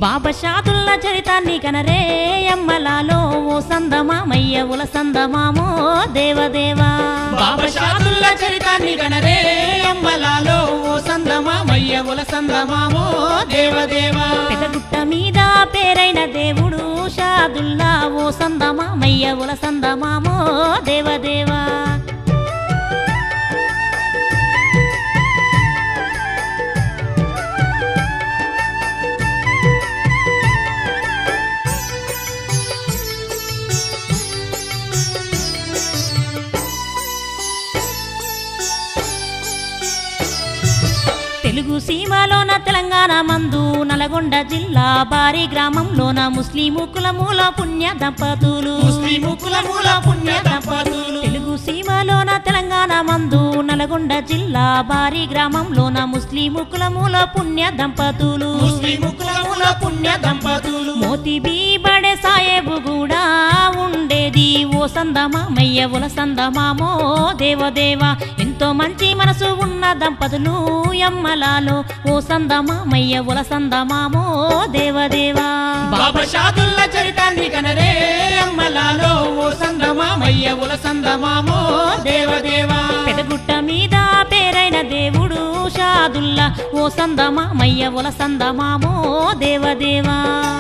బాబా షాదుల్ల చరితాన్ని కనరే అమ్మలాలో ఓ సందమామయ్య ఉల సందమామో దేవదేవా బాబా షాదుల్ల చరితాన్ని గనరే అమ్మలాలో ఓ సందమామయ్య ఉల సందమామో దేవదేవా పెదగుట్ట మీద పేరైన దేవుడు షాదుల్లా ఓ సందమామయ్య ఉల సందమామో దేవదేవా తెలుగు సీమలోన తెలంగాణ మందు నల్గొండ జిల్లా బారి గ్రామంలోన ముస్లిము కులమూల పుణ్య దంపతులు ముస్లిము కులమూల పుణ్య దంపతులు తెలుగు సీమలోన తెలంగాణ మందు నల్గొండ జిల్లా బారి గ్రామంలోన ముస్లిము కులమూల పుణ్య దంపతులు ముస్లిము కులమూల పుణ్య దంపతులు మోతి బీబడే సాయేబు కూడా ఉండేది ఓ సందమామయ్య ఉల సందమామో దేవదేవ ఎంతో మంచి మనసు ఉన్న దంపతులు ఎమ్మలాలో ఓ సందమామయ్య ఉల సందమామో దేవదేవా బాబా షాదుల్ల చరితాన్ని కనరే అమ్మలాలో ఓ సందమామయ్య ఉల సందమామో దేవదేవా పెదగుట్ట మీద పేరైన దేవుడు షాదుల్లా ఓ సందమామయ్య ఉల సందమామో దేవదేవా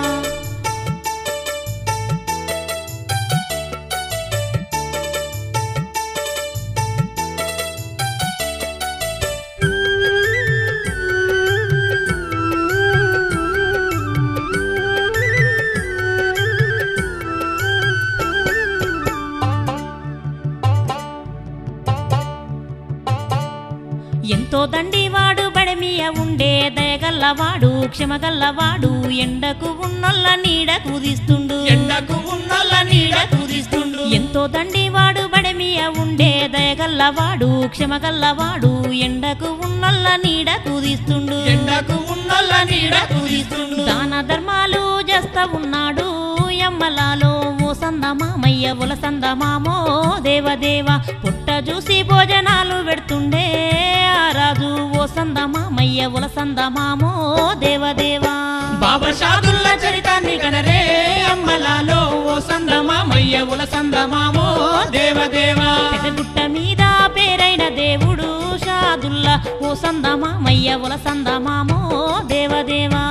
ఎంతో దండివాడు బడమియ ఉండే దయగల్లవాడు క్షమగల్లవాడు ఎండకు ఉన్నొల్ల నీడ కుదిస్తుండు ఎండకు ఉన్నల్ల నీడ కుదిస్తుండు ఎంతో దండివాడు బడమియ ఉండే దయగల్లవాడు క్షమగల్లవాడు ఎండకు ఉన్నొల్ల నీడ కుదిస్తుండు ఎండకు ఉన్నల్ల నీడ కుదిస్తుండు దాన ధర్మాలు చేస్తా ఉన్నాడు ఎమ్మలాలో ఓ సందమామయ్య ఉల సందమామో దేవదేవ పుట్ట చూసి భోజనాలు పెడుతుండే ఆ రాజు ఓ సందమామయ్య ఉల సందమామో దేవదేవా బాబా షాదుల్ల చరితాన్ని కనరే అమ్మలాలో ఓ సందమామయ్య ఉల సందమామో దేవదేవా పెదగుట్ట మీద పేరైన దేవుడు షాదుల్లా ఓ సందమామయ్య ఉల సందమామో దేవదేవా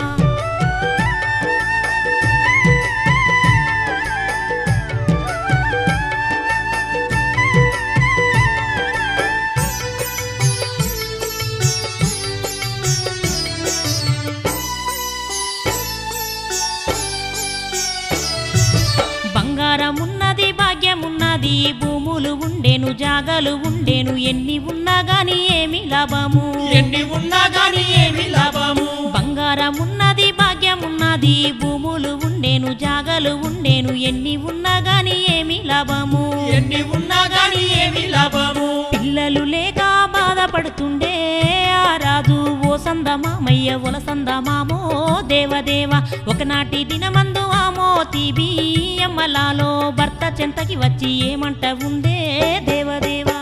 బంగారమున్నది భాగ్యమున్నది భూములు ఉండేను జాగలు ఉండేను ఎన్ని ఉన్నా గాని ఏమి లాభము ఎన్ని ఉన్నా గాని ఏమి లాభము బంగారమున్నది భాగ్యమున్నది భూములు ఉండేను జాగలు ఉండేను ఎన్ని ఉన్నా గాని ఏమి లాభము ఎన్ని ఉన్నా గాని ఏమి లాభము పిల్లలు లేక బాధపడుతుండే ఆ రాజు ఓ సందమామయ్య ఒల సందమామో దేవదేవ ఒకనాటి దినమందు ఆమో తీబి అమ్మలాలో భర్త చెంతకి వచ్చి ఏమంట ఉండే దేవదేవా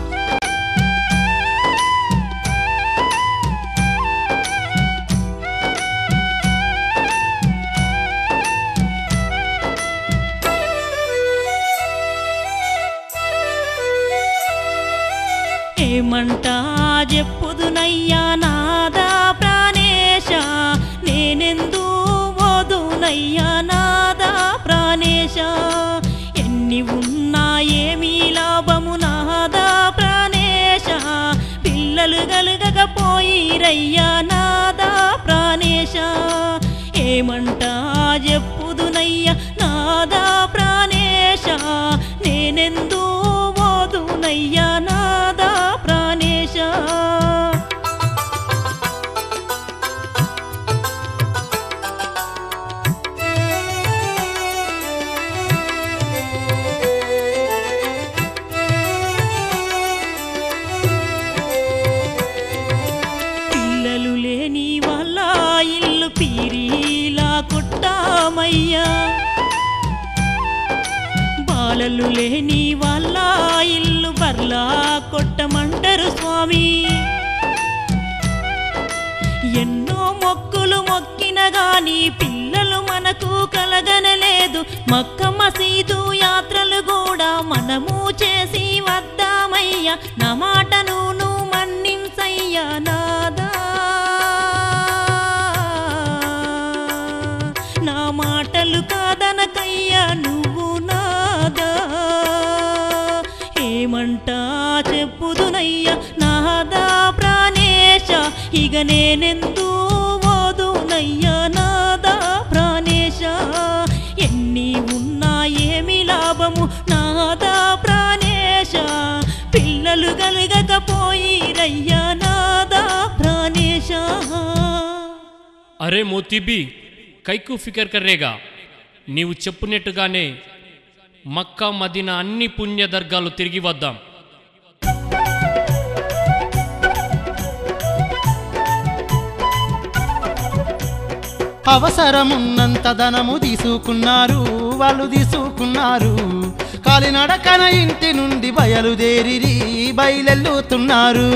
ఏమంటా చెప్పుదునయ్యా నాదా ప్రాణేశ నేనెందు ఓదునయ్యా నాదా ప్రాణేశ ఎన్ని ఉన్నా ఏమీ లాభము నాదా ప్రాణేశ పిల్లలు గలుగకపోయిరయ్యా నాదా ప్రాణేశ ఏమంటా చెప్పుదునయ్యా నాదా ప్రాణేశ నేనెందు ఓదునయ్యా నాదా ప్రాణేశ పిల్లలు లేని వాళ్ళ ఇల్లు పీరీలా కొట్టామయ్యా బాలలు లేని వాళ్ళ ఇల్లు బర్లా కొట్టమంటారు స్వామి ఎన్నో మొక్కులు మొక్కిన గాని గాని పిల్లలు మనకు కలగనలేదు మక్క మసీదు యాత్రలు కూడా మనము చేసి వద్దామయ్యా నా మాటను నువ్వు మన్నించయ్యా నాదా నా మాటలు కాదనకయ్యా నువ్వు నాదా ఏమంటా చెప్పుదునయ్యా నాదా ప్రాణేశ ఇక నేనెందు ఓదునయ్యా నాదా ప్రాణేశ ఎన్ని ఉన్నా ఏమి లాభము నాదా ప్రాణేశ పిల్లలు కలగకపోయిరయ్యా నాదా ప్రాణేశ అరే మోతీబీ కైకు ఫికర్ కర్రేగా నీవు చెప్పినట్టుగానే మక్కా మదీనా అన్ని పుణ్య దర్గాలు తిరిగి వద్దాం అవసరమున్నంత ధనము తీసుకున్నారు వాళ్ళు తీసుకున్నారు కాలినడకన ఇంటి నుండి బయలుదేరి బయలెల్లుతున్నారు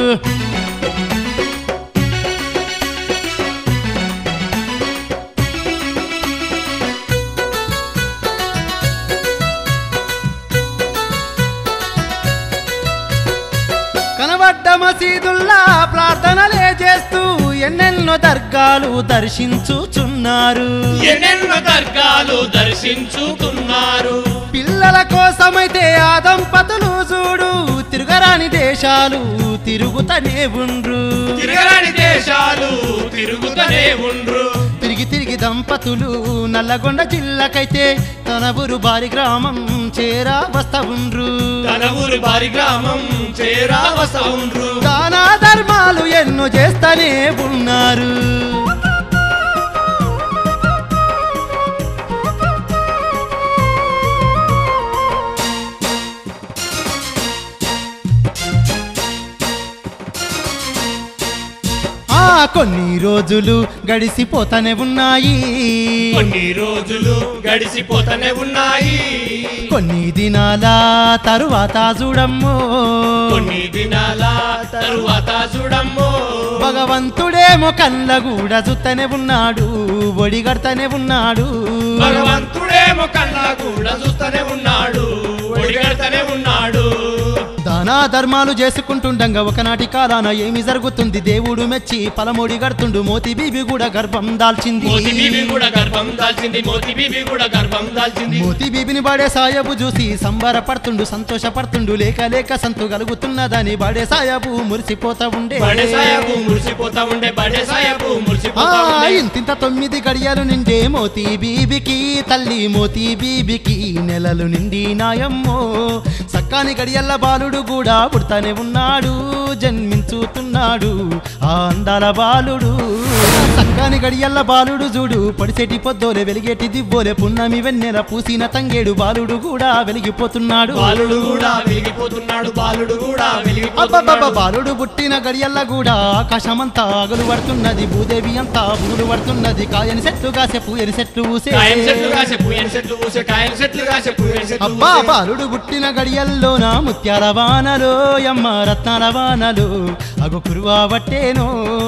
కనబడ్డ మసీదుల్లా ప్రార్థనలే చేస్తూ ఎన్నెన్నో దర్గాలు దర్శించుచున్నారు ఎన్నెన్నో దర్గాలు దర్శించుతున్నారు పిల్లల కోసమైతే ఆ దంపతులు చూడు తిరగరాని దేశాలు తిరుగుతనే ఉండ్రు తిరగరాని దేశాలు తిరుగుతూనే ఉండ్రు తిరిగి తిరిగి దంపతులు నల్లగొండ జిల్లాకైతే తన ఊరు బారి గ్రామం చేరా వస్తా ఉండ్రు తన ఊరి బారి గ్రామం చేరావస ఉండ్రు దానా ధర్మాలు ఎన్నో చేస్తూనే ఉన్నారు ఆ కొన్ని రోజులు గడిసిపోతానే ఉన్నాయి కొన్ని రోజులు గడిసిపోతూనే ఉన్నాయి కొన్ని దినాల తరువాత చూడమ్మో కొన్ని దినాల తరువాత చూడమ్మో భగవంతుడేమో కళ్ళ కూడా చూస్తూనే ఉన్నాడు ఒడిగడతనే ఉన్నాడు భగవంతుడేమో కన్నా కూడా చూస్తూనే ఉన్నాడు ఒడిగడతనే ఉన్నాడు దానా ధర్మాలు చేసుకుంటుండగా ఒకనాటి కాలాన ఏమి జరుగుతుంది దేవుడు మెచ్చి పలమొడి గడుతుండు మోతి బీబి కూడా గర్భం దాల్చింది మోతి బీబీ కూడా గర్భం దాల్చింది మోతి బీబీ కూడా గర్భం దాల్చింది మోతి బీబిని బాడే సాయబు చూసి సంబరపడుతుండు సంతోషపడుతుండు లేక లేక సంతు కలుగుతున్నదని బాడే సాయబు మురిసిపోతా ఉండే బడే సాయబు మురిసిపోతా ఉండే బడే సాయబు ఆ మురిసిపోతా ఉండే ఇంతింత తొమ్మిది గడియలు నిండే మోతి బీబికి తల్లి మోతి బీబికి నెలలు నిండి నాయమ్మో సక్కాని గడియల్ల బాలుడు కూడా పుడతానే ఉన్నాడు జన్మించుతున్నాడు ఆ అందాల బాలుడు సక్కాని గడియల్ల బాలుడు చూడు పొడిసెటి పొద్దోలే వెలిగేటి దివ్వోలే పున్నమి వెన్నెల పూసిన తంగేడు బాలుడు కూడా వెలిగిపోతున్నాడు బాలుడు కూడా వెలిగిపోతున్నాడు బాలుడు కూడా అబ్బబ్బబ్బ వెలిగిపోతున్నాడు బాలుడు పుట్టిన గడియల్ల కూడా ఆకాశమంతా అగలు పడుతున్నది భూదేవి అంతా బుగులు పడుతున్నది కాయని చెట్లు కాసే పూయని చెట్లు ఊసే కాయని చెట్లు కాసే పూయని చెట్లు పూసే కాయని చెట్లు కాసే పూయని చెట్లు అబ్బా పూసే. బాలుడు పుట్టిన గడియల్లోన ముత్యాల వానలో యమ్మ రత్నాల వానలు అగు కురువా బట్టేనో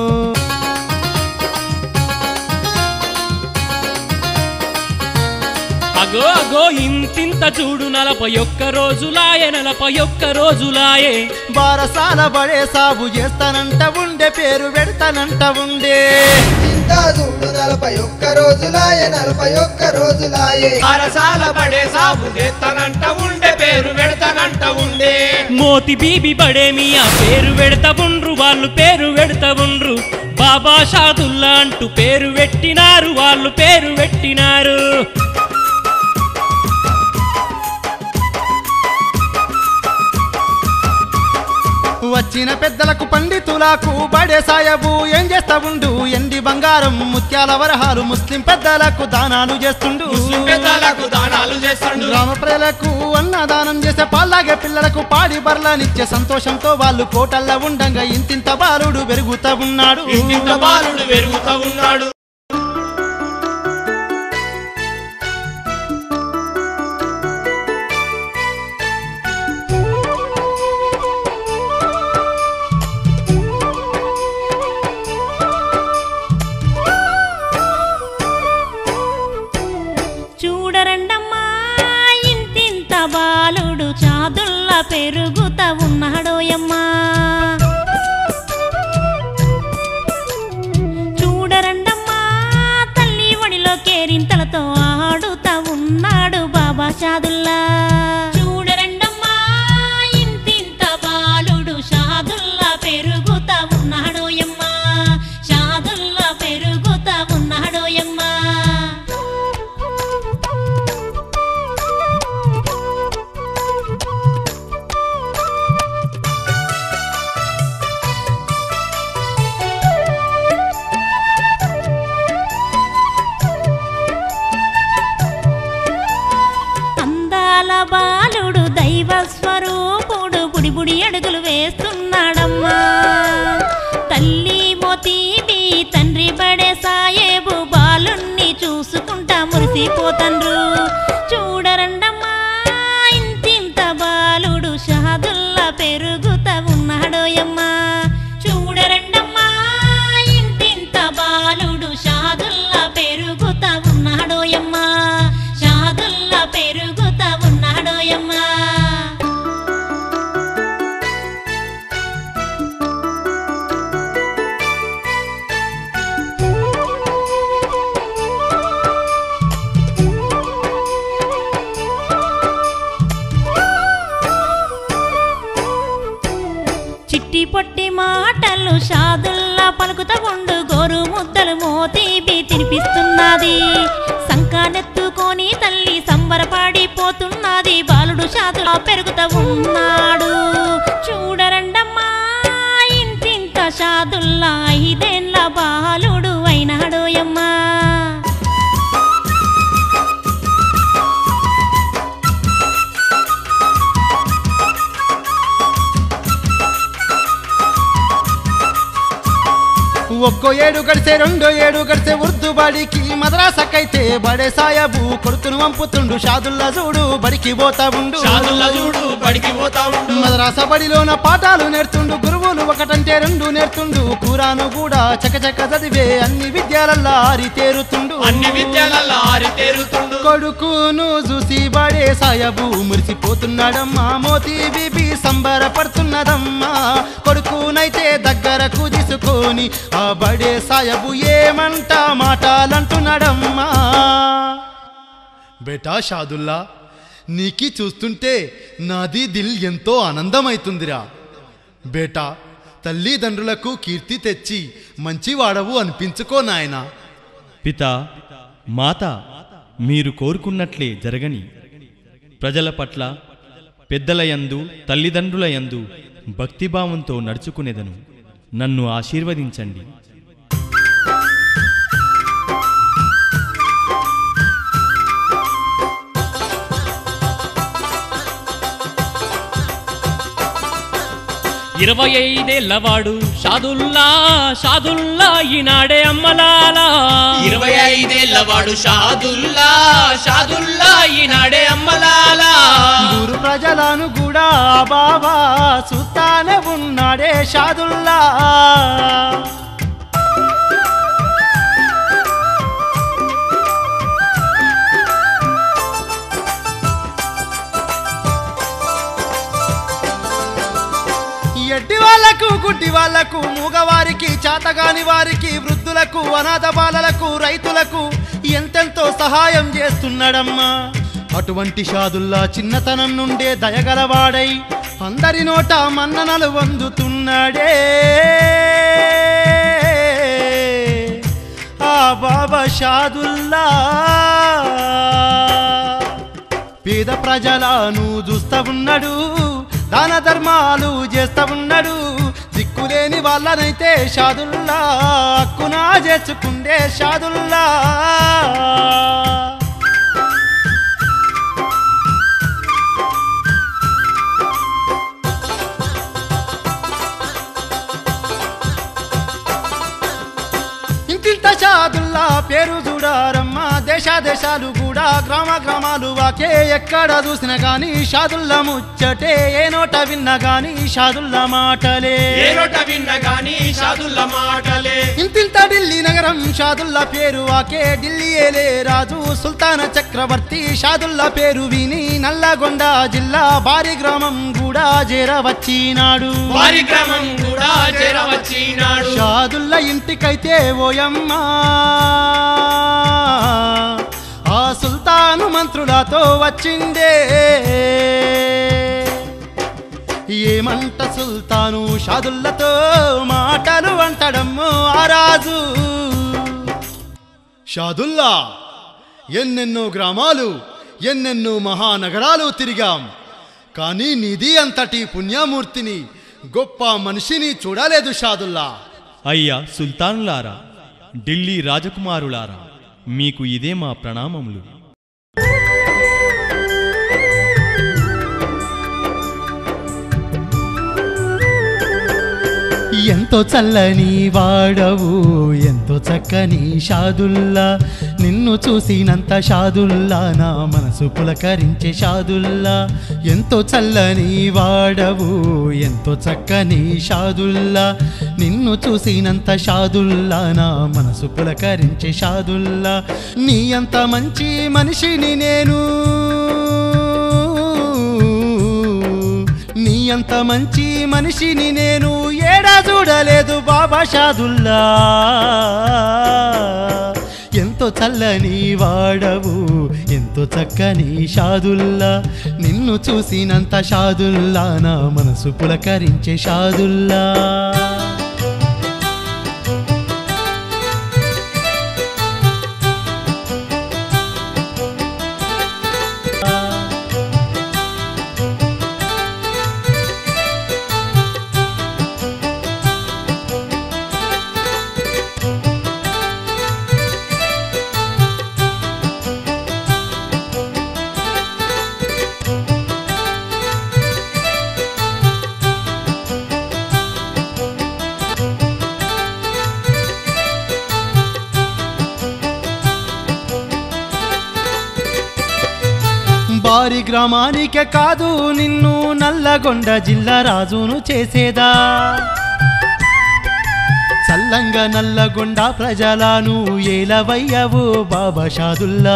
అగో అగో ఇంతింత చూడు నలభై ఒక్క రోజులాయే నలభై ఒక్క రోజులాయే బారసాల బడే సాగు చేస్తానంట ఉండే పేరు పెడతానంట ఉండే ఇంత చూడు నలభై ఒక్క రోజులాయే నలభై ఒక్క రోజులాయే అరసాల పడే సాగు చేస్తానంట ఉండే పేరు పెడతానంట ఉండే మోతి బీబి బడేమి ఆ పేరు పెడతా ఉండ్రు వాళ్ళు పేరు పెడతా ఉండ్రు బాబా షాదుల్లా అంటూ పేరు పెట్టినారు వాళ్ళు పేరు పెట్టినారు వచ్చిన పెద్దలకు పండితులకు బడే సాయబు ఏం చేస్తా ఉండు ఎండి బంగారం ముత్యాల వరహాలు ముస్లిం పెద్దలకు దానాలు చేస్తుండు ముస్లిం పెద్దలకు దానాలు చేస్తాడు గ్రామ ప్రజలకు అన్నదానం చేసే పాల్లాగే పిల్లలకు పాడి బర్లనిచ్చే సంతోషంతో వాళ్ళు కోటల్లో ఉండంగా ఇంతింత బాలుడు పెరుగుతా ఉన్నాడు ఇంత బాలుడు పెరుగుతా ఉన్నాడు అడుగులు వేస్తున్నాడమ్మా తల్లి మోతీబి తండ్రి బడే సాయేబు బాలుణ్ణి చూసుకుంటా మురిసిపోతండ్రు చూడరండమ్మా ఇంతింత బాలుడు షహదుల్లా పెరుగుతా ఉన్నాడోయమ్మా చూడరండమ్మా ఇంతింత బాలుడు షాదుల్లా పెరుగుతా ఉన్నాడోయమ్మా షాదుల్లా పెరుగుతా ఉన్నాడోయమ్మా చిట్టి పొట్టి మాటలు షాదుల్లా పలుకుతా ఉండు గోరు ముద్దలు మోతీబి తినిపిస్తున్నది సంకానెత్తుకొని తల్లి సంబరపడిపోతున్నది బాలుడు షాదులా పెరుగుతా ఉన్నాడు చూడరండమ్మా ఇంతింత షాదుల్లా ఐదేండ్ల బాలుడు అయినాడోయమ్మా ఒక్కో ఏడు గడిసే రెండో ఏడు గడిసే ఉర్దు బడికి మద్రాసకైతే బడే సాయబు కొడుకును వంపుతుండు షాదుల్లా చూడు బడికి పోతా ఉండు షాదుల్లా చూడు బడికి పోతా ఉండు మద్రాస బడిలోన పాఠాలు నేర్తుండు గురువులు ఒకటంటే రెండు నేర్తుండు కూరాను కూడా చకచక చదివే అన్ని విద్యాలల్లా ఆరితేరుతుండు అన్ని విద్యలల్లో ఆరి తేరుతుండు కొడుకును చూసి బడే సాయబు మురిసిపోతున్నాడమ్మా మోతీ బీబీ సంబరపడుతున్నదమ్మా కొడుకునైతే దగ్గరకు తీసుకొని ఆ బడే సాయబు ఏమంట మాటలంటున్నాడమ్మా బేటా షాదుల్లా నీకి చూస్తుంటే నాది దిల్ ఎంతో ఆనందమైతుందిరా బేటా తల్లిదండ్రులకు కీర్తి తెచ్చి మంచివాడవు అనిపించుకో నాయనా పిత మాత మీరు కోరుకున్నట్లే జరగని ప్రజల పట్ల పెద్దల యందు తల్లిదండ్రుల యందు భక్తిభావంతో నడుచుకునేదను నన్ను ఆశీర్వదించండి ఇరవై ఐదేళ్లవాడు షాదుల్లా షాదుల్లా ఈనాడే అమ్మలాలా ఇరవై ఐదేళ్ల వాడు షాదుల్లా షాదుల్లా ఈనాడే అమ్మలాలా ఊరు ప్రజలను కూడా బాబా సుతానే ఉన్నాడే షాదుల్లా ఎడ్డి వాళ్ళకు గుడ్డి వాళ్ళకు మూగవారికి చాతగాని వారికి వృద్ధులకు అనాథ బాలలకు రైతులకు ఎంతెంతో సహాయం చేస్తున్నాడమ్మా అటువంటి షాదుల్లా చిన్నతనం నుండే దయగలవాడై అందరి నోట మన్ననలు వందుతున్నాడే ఆ బాబా షాదుల్లా పేద ప్రజలను చూస్తా ఉన్నాడు దాన ధర్మాలు చేస్తా ఉన్నాడు దిక్కులేని వాళ్ళనైతే షాదుల్లా హక్కునా చేసుకుండే షాదుల్లా ఇంటింట షాదుల్లా పేరు చూడారమ్మా దేశ దేశాలు కూడా గ్రామ గ్రామాలు వాకే ఎక్కడ చూసినా గాని షాదుల్లా ముచ్చటే ఏ నోట విన్నా గాని షాదుల్లా మాటలే ఏ నోట విన్న గాని షాదుల్ల మాటలే ఇంతింత ఢిల్లీ నగరం షాదుల్లా పేరు వాకే ఢిల్లీ ఏలే రాజు సుల్తాన చక్రవర్తి షాదుల్లా పేరు విని నల్లగొండ జిల్లా భారీ గ్రామం కూడా చేరవచ్చినాడు వారి క్రమం కూడా చేరవచ్చినాడు షాదుల్ల ఇంటికైతే ఓయమ్మా ఆ సుల్తాను మంత్రులతో వచ్చిండే ఏమంట సుల్తాను షాదుల్లతో మాటలు అంటడమ్ము ఆ రాజు షాదుల్లా ఎన్నెన్నో గ్రామాలు ఎన్నెన్నో మహానగరాలు తిరిగాం కానీ నిధి అంతటి పుణ్యమూర్తిని గొప్ప మనిషిని చూడలేదు షాదుల్లా అయ్యా సుల్తానులారా ఢిల్లీ రాజకుమారులారా మీకు ఇదే మా ప్రణామములు ఎంతో చల్లని వాడవు ఎంతో చక్కని షాదుల్లా నిన్ను చూసినంత షాదుల్లా నా మనసు పులకరించే షాదుల్లా ఎంతో చల్లని వాడవు ఎంతో చక్కని షాదుల్లా నిన్ను చూసినంత షాదుల్లా నా మనసు పులకరించే షాదుల్లా నీ అంత మంచి మనిషిని నేను నీ అంత మంచి మనిషిని నేను ఏడా చూడలేదు బాబా షాదుల్లా ఎంతో చల్లని వాడవు ఎంతో చక్కని షాదుల్లా నిన్ను చూసినంత షాదుల్లా నా మనసు పులకరించే షాదుల్లా బారి గ్రామానికే కాదు నిన్ను నల్లగొండ జిల్లా రాజును చేసేదా చల్లంగా నల్లగొండ ప్రజలను ఏలవయ్యవు బాబా షాదుల్లా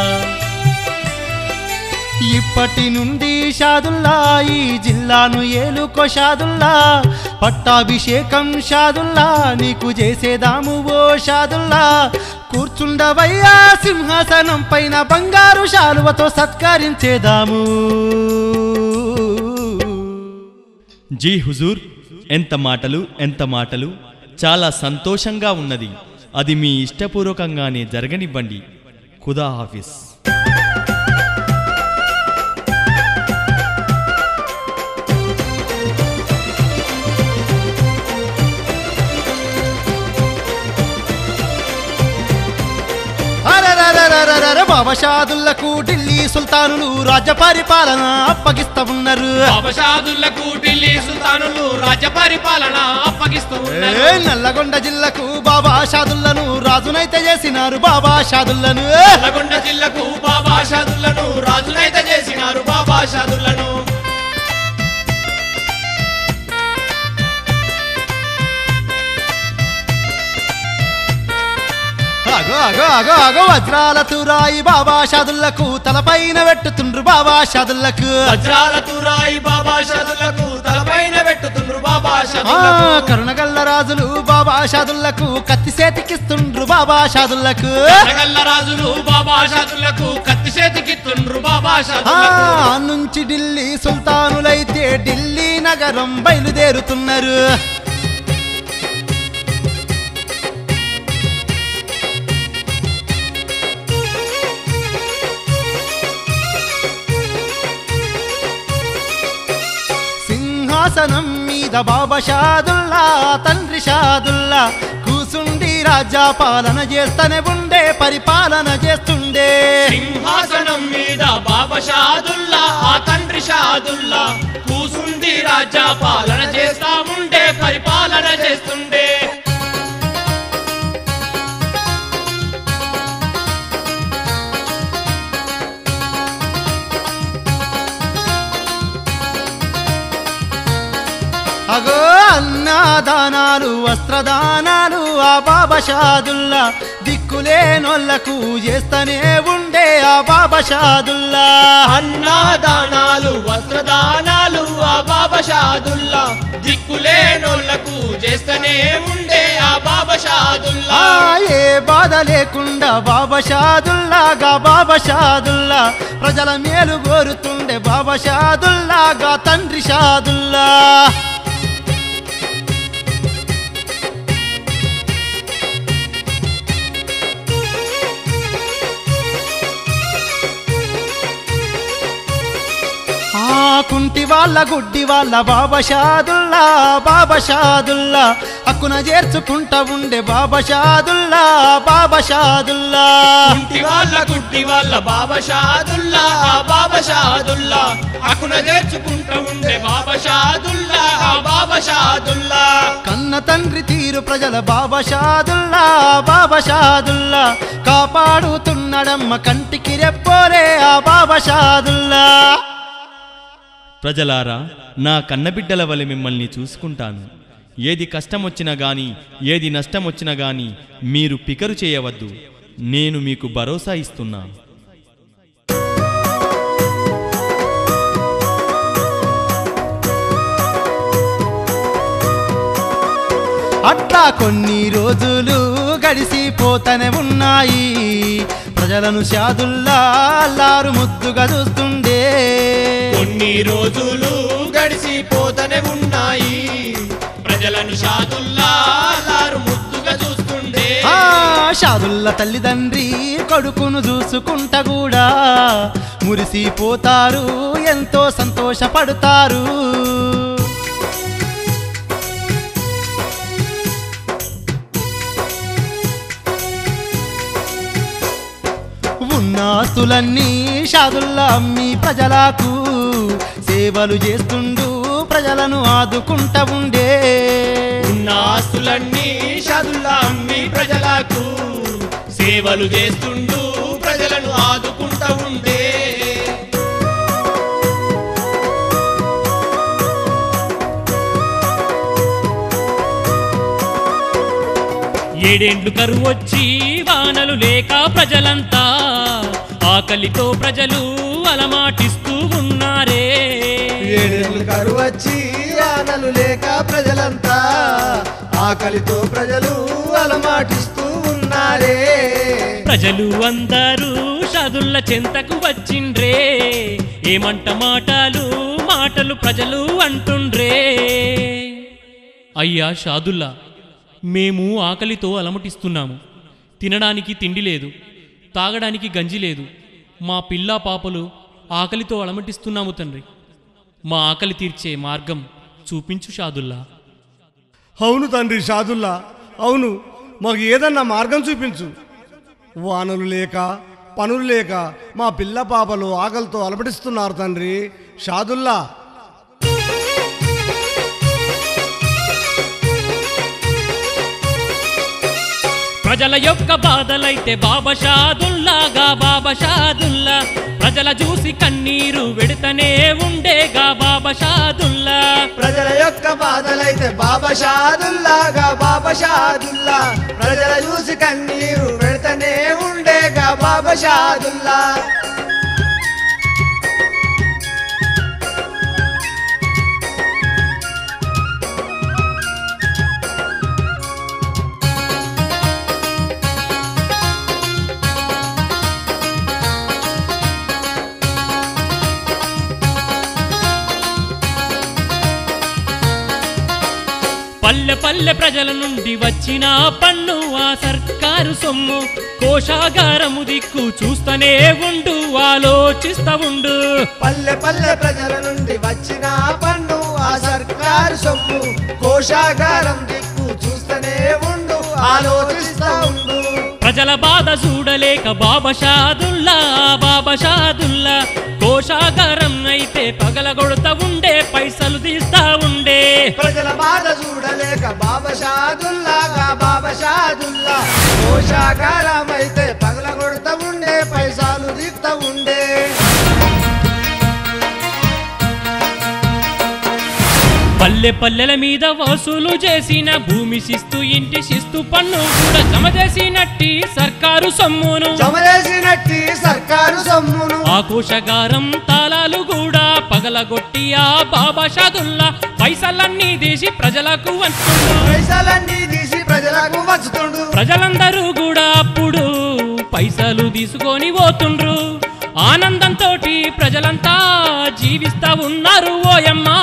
ఇప్పటి నుండి షాదుల్లా ఈ జిల్లాను ఏలుకో షాదుల్లా పట్టాభిషేకం షాదుల్లా నీకు చేసేదాము ఓ షాదుల్లా కూర్చుండవయ్యా సింహాసనం పైన బంగారు శాలువతో సత్కరించేదాము జీ హుజూర్ ఎంత మాటలు ఎంత మాటలు చాలా సంతోషంగా ఉన్నది అది మీ ఇష్టపూర్వకంగానే జరగనివ్వండి ఖుదా హాఫీస్ అరరరరరరర బాబా షాదుల్లకు ఢిల్లీ సుల్తానులు రాజ్య పరిపాలన అప్పగిస్తా ఉన్నారు బాబషాదులకు ఢిల్లీ సుల్తానులు రాజ్య పరిపాలన అప్పగిస్తూ ఉన్నారు ఏ నల్లగొండ జిల్లాకు బాబా షాదుల్లను రాజునైతే చేసినారు బాబా షాదుల్లను నల్లగొండ జిల్లాకు బాబా షాదులను రాజునైతే చేసినారు బాబా షాదులను అగో అగో అగో అగో వజ్రాల తురాయి బాబా షాదుల్లకు తలపైన పెట్టుతుండ్రు బాబా షాదుల్లకు వజ్రాల తురాయి బాబా షాదులకు తలపైన పెట్టుతుండ్రు బాబా ఆ షాదులకు కరుణగల్ల రాజులు బాబా షాదుల్లకు కత్తి చేతికిస్తుండ్రు బాబా షాదుల్లకు నగల్ల రాజులు బాబా షాదులకు కత్తి చేతికిత్తుండ్రు బాబా ఆ షాదులకు నుంచి ఢిల్లీ సుల్తానులైతే ఢిల్లీ నగరం బయలుదేరుతున్నారు సింహాసనం మీద బాబా షాదుల్లా తండ్రి షాదుల్లా కూసుండి రాజ్య పాలన చేస్తూనే ఉండే పరిపాలన చేస్తుండే సింహాసనం మీద బాబా షాదుల్లా ఆ తండ్రి షాదుల్లా కూసుండి రాజ్య పాలన చేస్తా ఉండే పరిపాలన చేస్తుండే అగో అన్నదానాలు వస్త్రదానాలు ఆ బాబా షాదుల్లా దిక్కులేనోళ్లకు చేస్తూనే ఉండే ఆ బాబా షాదుల్లా అన్నదానాలు వస్త్రదానాలు ఆ బాబా షాదుల్లా దిక్కులేనోళ్లకు చేస్తూనే ఉండే ఆ బాబా షాదుల్లా ఆ ఏ బాధ లేకుండా బాబా షాదుల్లాగా బాబా షాదుల్లా ప్రజల మేలు కోరుతుండే బాబా షాదుల్లాగా తండ్రి షాదుల్లా ఆ కుంటి వాళ్ళ గుడ్డి వాళ్ళ బాబా షాదుల్లా బాబా షాదుల్లా హక్కున చేర్చుకుంటా ఉండే బాబా షాదుల్లా బాబా షాదుల్లా ఇంటి వాళ్ళ గుడ్డి వాళ్ళ బాబా షాదుల్లా ఆ బాబా షాదుల్లా అకున చేర్చుకుంటూ ఉండే బాబా షాదుల్లా ఆ బాబా షాదుల్లా కన్న తండ్రి తీరు ప్రజల బాబా షాదుల్లా బాబా షాదుల్లా కాపాడుతున్నాడమ్మ కంటికి రెప్పోరే ఆ బాబా షాదుల్లా ప్రజలారా నా కన్నబిడ్డల వలె మిమ్మల్ని చూసుకుంటాను ఏది కష్టం వచ్చినా గాని ఏది నష్టం వచ్చినా గాని మీరు పికరు చేయవద్దు నేను మీకు భరోసా ఇస్తున్నా అట్లా కొన్ని రోజులు గడిసిపోతనే ఉన్నాయి ప్రజలను షాదుల్లా అల్లారు ముద్దుగా చూస్తుండే కొన్ని రోజులు గడిసిపోతనే ఉన్నాయి ప్రజలను షాదుల్లా లారు ముద్దుగా చూస్తుండే ఆ షాదుల్ల తల్లిదండ్రి కొడుకును చూసుకుంటా కూడా మురిసిపోతారు ఎంతో సంతోషపడతారు ఉన్నాస్తులన్నీ షాదుల్లా అమ్మి ప్రజలకు సేవలు చేస్తుండు ప్రజలను ఆదుకుంటా ఉండే ఉన్న ఆస్తులన్నీ షాదుల్లా అమ్మి ప్రజలకు సేవలు చేస్తుండు ప్రజలను ఆదుకుంటా ఉండే ఏడేండ్లు కరువు వచ్చి వానలు లేక ప్రజలంతా ఆకలితో ప్రజలు అలమాటిస్తూ ఉన్నారే ఏడేళ్ళు కరువు వచ్చి ఆనలు లేక ప్రజలంతా ఆకలితో ప్రజలు అలమాటిస్తూ ఉన్నారే ప్రజలు అందరూ షదుల్ల చెంతకు వచ్చిండ్రే ఏమంట మాటలు మాటలు ప్రజలు అంటుండ్రే అయ్యా షాదుల్లా మేము ఆకలితో అలమటిస్తున్నాము తినడానికి తిండి లేదు తాగడానికి గంజి లేదు మా పిల్ల పాపలు ఆకలితో అలమటిస్తున్నాము తండ్రి మా ఆకలి తీర్చే మార్గం చూపించు షాదుల్లా అవును తండ్రి షాదుల్లా అవును మాకు ఏదన్నా మార్గం చూపించు వానలు లేక పనులు లేక మా పిల్ల పాపలు ఆకలితో అలపడిస్తున్నారు తండ్రి షాదుల్లా ప్రజల యొక్క బాధలైతే బాబా షాదుల్లాగా బాబా షాదుల్లా ప్రజల చూసి కన్నీరు వెడుతనే ఉండేగా బాబా షాదుల్లా ప్రజల యొక్క బాధలైతే బాబా షాదుల్లాగా బాబా షాదుల్లా ప్రజల చూసి కన్నీరు పెడతనే ఉండేగా బాబా షాదుల్లా పల్లె పల్లె ప్రజల నుండి వచ్చిన పన్ను ఆ సర్కారు సొమ్ము కోశాగారము దిక్కు చూస్తూనే ఉండు ఆలోచిస్తా ఉండు పల్లె పల్లె ప్రజల నుండి వచ్చిన పన్ను ఆ సర్కారు సొమ్ము కోశాగారం దిక్కు చూస్తూనే ఉండు ఆలోచిస్తా ఉండు ప్రజల బాధ చూడలేక బాబా షాదుల్లా బాబా షాదుల్లా కోశాగారం అయితే పగలగొడతా ఉండే పైసలు తీస్తా ఉండే ప్రజల బాధ చూడలేక బాబా షాదుల్లాగా బాబా షాదుల్లా కోశాగారం అయితే పగల కొడతా ఉండే పైసలు దిక్తా ఉండే పల్లె పల్లెల మీద వసూలు చేసిన భూమి శిస్తు ఇంటి శిస్తు పన్ను కూడా జమ చేసినట్టి సర్కారు సొమ్మును జమ చేసినట్టి సర్కారు సొమ్మును ఆ కోశగారం తాళాలు కూడా పగలగొట్టి ఆ బాబా షాదుల్లా పైసలన్నీ తీసి ప్రజలకు వంచుతుండు పైసలన్నీ తీసి ప్రజలకు వచ్చుతుండు ప్రజలందరూ కూడా అప్పుడు పైసలు తీసుకొని పోతుండ్రు ఆనందంతో ప్రజలంతా జీవిస్తా ఉన్నారు ఓయమ్మా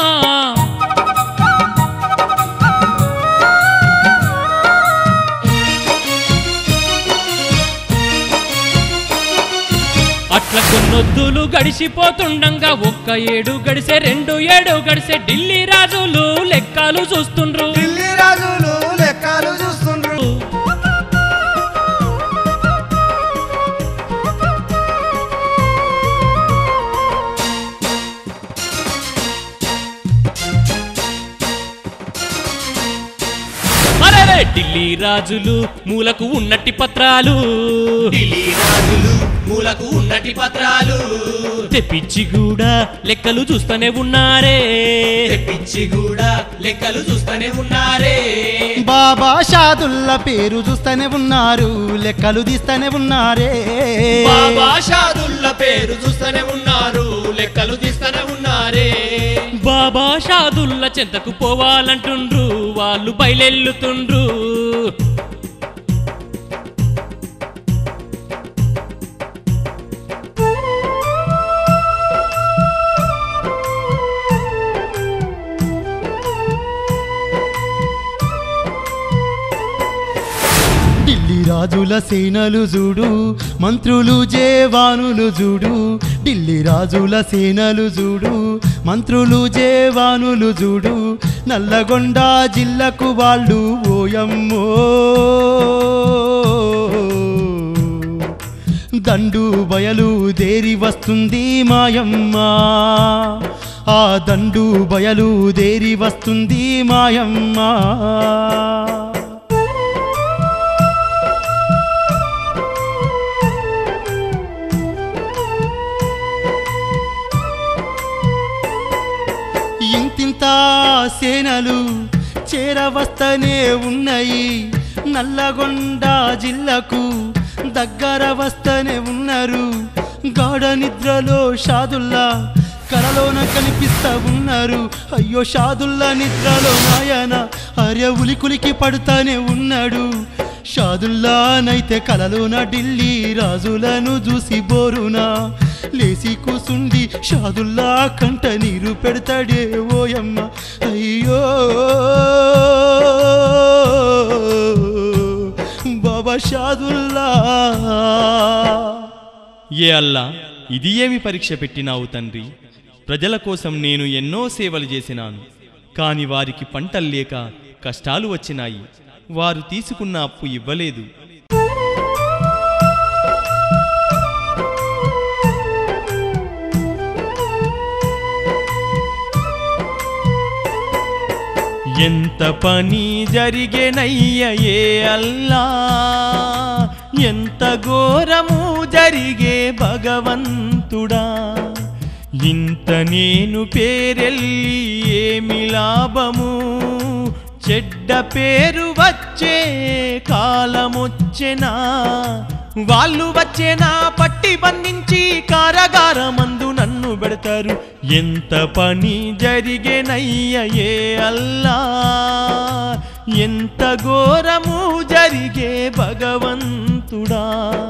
అట్లా కొన్నొద్దులు గడిచిపోతుండంగా ఒక్క ఏడు గడిసే రెండు ఏడు గడిసే ఢిల్లీ రాజులు లెక్కలు చూస్తుండ్రు ఢిల్లీ రాజులు లెక్కలు చూస్తుండ్రు ఢిల్లీ రాజులు మూలకు ఉన్నట్టి పత్రాలు ఢిల్లీ రాజులు మూలకు ఉన్నటి పత్రాలు తెప్పించి కూడా లెక్కలు చూస్తూనే ఉన్నారే తెప్పించి కూడా లెక్కలు చూస్తూనే ఉన్నారే బాబా షాదుల్ల పేరు చూస్తూనే ఉన్నారు లెక్కలు తీస్తూనే ఉన్నారే బాబా షాదుల్ల పేరు చూస్తూనే ఉన్నారు లెక్కలు తీస్తూనే ఉన్నారే బాబా షాదుల్ల చెంతకు పోవాలంటుండ్రు వాళ్ళు బయలెల్లుతుండ్రు ఢిల్లీ రాజుల సేనలు చూడు మంత్రులు జేవానులు చూడు ఢిల్లీ రాజుల సేనలు చూడు మంత్రులు జేవానులు చూడు నల్లగొండ జిల్లకు వాళ్ళు ఓయమ్మో దండు బయలు దేరి వస్తుంది మాయమ్మ ఆ దండు బయలు దేరి వస్తుంది మాయమ్మ ఇంతింత సేనలు చేరవస్తనే ఉన్నాయి నల్లగొండ జిల్లాకు దగ్గర వస్తనే ఉన్నారు గాఢ నిద్రలో షాదుల్లా కలలోన కనిపిస్తా ఉన్నారు అయ్యో షాదుల్లా నిద్రలో నాయన అర్య ఉలికులికి పడుతానే ఉన్నాడు షాదుల్లానైతే కలలోన ఢిల్లీ రాజులను చూసి బోరునా లేసి కూసుండి షాదుల్లా కంట నీరు పెడతాడే ఓయమ్మ అయ్యో బాబా షాదుల్లా ఏ అల్లా ఇది ఏమి పరీక్ష పెట్టినావు తండ్రి ప్రజల కోసం నేను ఎన్నో సేవలు చేసినాను కాని వారికి పంటలు లేక కష్టాలు వచ్చినాయి వారు తీసుకున్న అప్పు ఇవ్వలేదు ఎంత పని జరిగేనయ్య ఏ అల్లా ఎంత ఘోరము జరిగే భగవంతుడా ఇంత నేను పేరెళ్ళి ఏమి లాభము చెడ్డ పేరు వచ్చే కాలమొచ్చెనా వాళ్ళు వచ్చేనా పట్టి బంధించి కారాగారమందు నన్ను పెడతారు ఎంత పని జరిగేనయ్య ఏ అల్లా ఎంత ఘోరము జరిగే భగవంతుడా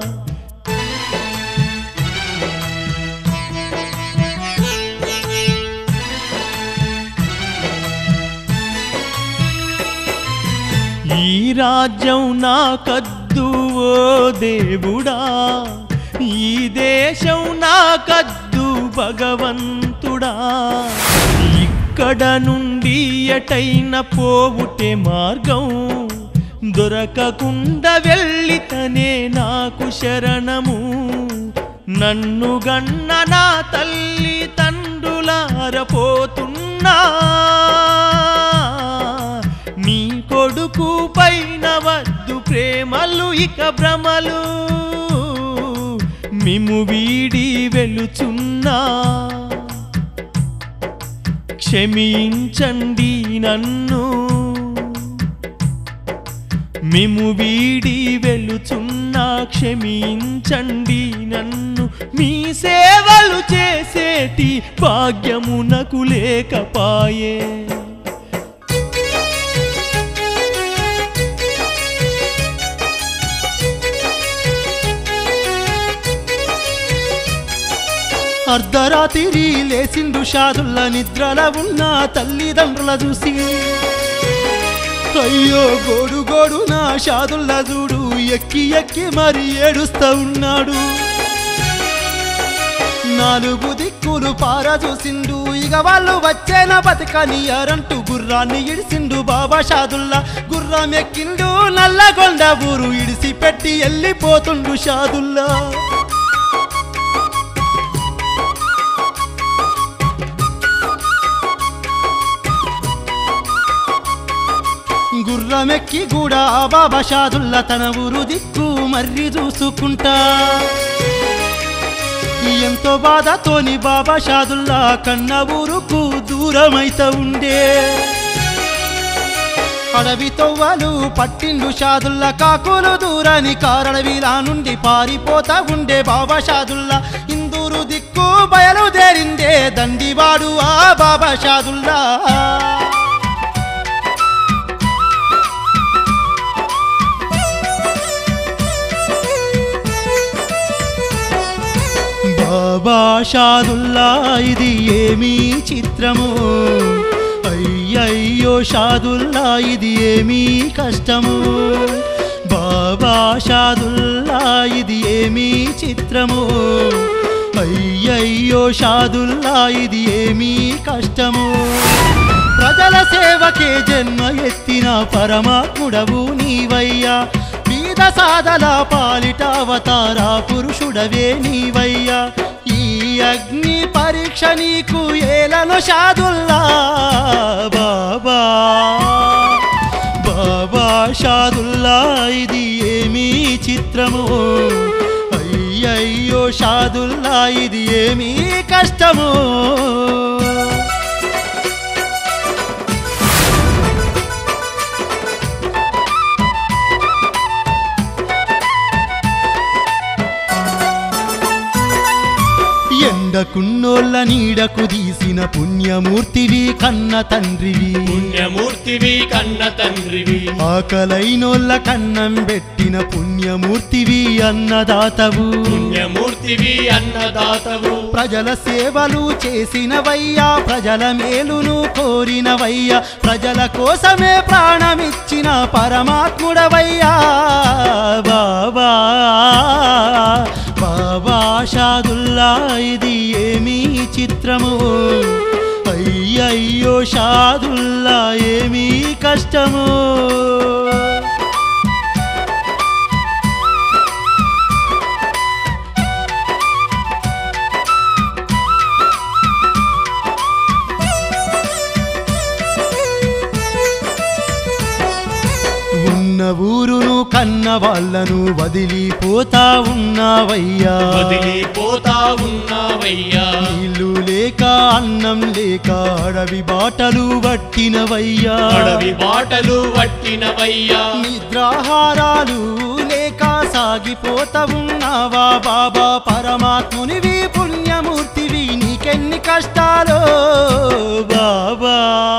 ఈ రాజ్యం నాకద్దు ఓ దేవుడా ఈ దేశం నాకద్దు భగవంతుడా ఇక్కడ నుండి ఎటైన పోవుటే మార్గం దొరకకుండా వెళ్ళితనే నాకు శరణము నన్ను గన్న నా తల్లి తండ్రులారపోతున్నా నీ కొడుకు పైన వద్దు ప్రేమలు ఇక భ్రమలు మిము వీడి వెలుచున్నా క్షమించండి నన్ను మిము వీడి వెలుచున్నా క్షమించండి నన్ను మీ సేవలు చేసేటి భాగ్యమునకు లేకపాయే అర్ధరాత్రి లేచిండు షాదుల్ల నిద్రల ఉన్న తల్లిదండ్రుల చూసి అయ్యో గోడు గోడు నా షాదుల్ల చూడు ఎక్కి ఎక్కి మరి ఏడుస్తా ఉన్నాడు నాలుగు దిక్కులు పారా చూసిండు ఇక వాళ్ళు వచ్చేన బతకనియారంటూ గుర్రాన్ని ఇడిసిండు బాబా షాదుల్లా గుర్రం ఎక్కిండు నల్లగొండ ఊరు ఇడిసి పెట్టి వెళ్ళిపోతుండు షాదుల్లా గుర్రమెక్కి కూడా బాబా షాదుల్లా తన ఊరు దిక్కు మర్రి చూసుకుంటా ఎంతో బాధతోని బాబా షాదుల్లా కన్న ఊరుకు దూరమైత ఉండే అడవి తొవ్వలు పట్టిండు షాదుల్లా కాకులు దూరని కారడవిలా నుండి పారిపోతా ఉండే బాబా షాదుల్లా ఇందూరు దిక్కు బయలుదేరిందే దండివాడు ఆ బాబా షాదుల్లా బాబా షాదుల్లా ఇది ఏమీ చిత్రము అయ్యయ్యో షాదుల్లా ఇది ఏమీ కష్టము బాబా షాదుల్లా ఇది ఏమీ చిత్రము అయ్యయ్యో షాదుల్లా ఇది ఏమీ కష్టము ప్రజల సేవకే జన్మ ఎత్తిన పరమాత్ముడవు నీవయ్యా బీద సాదల పాలిట అవతారా పురుషుడవే నీవయ్యా ఈ అగ్ని పరీక్ష నీకు ఏలను షాదుల్లా బాబా బాబా షాదుల్లా ఇది ఏమీ చిత్రము అయ్యయ్యో షాదుల్లా ఇది ఏమీ కష్టము ఎండకున్నోళ్ళ నీడకు తీసిన పుణ్యమూర్తివి కన్న తండ్రివి పుణ్యమూర్తివి కన్న తండ్రివి ఆకలైనోళ్ళ కన్నం పెట్టిన పుణ్యమూర్తివి అన్నదాతవు పుణ్యమూర్తివి అన్నదాతవు ప్రజల సేవలు చేసినవయ్యా ప్రజల మేలును కోరినవయ్యా ప్రజల కోసమే ప్రాణమిచ్చిన పరమాత్ముడవయ్యా బాబా బాబా షాదుల్లా ఇది ఏమీ చిత్రము అయ్యయ్యో షాదుల్లా ఏమీ కష్టము ఉన్న ఊరును కన్న వాళ్ళను వదిలిపోతా ఉన్నావయ్యా వదిలిపోతా ఉన్నావయ్యా నీళ్ళు లేక అన్నం లేక అడవి బాటలు పట్టినవయ్యా అడవి బాటలు వట్టినవయ్యా నిద్రాహారాలు లేక సాగిపోతా ఉన్నావా బాబా పరమాత్మునివి పుణ్యమూర్తివి నీకెన్ని కష్టాలో బాబా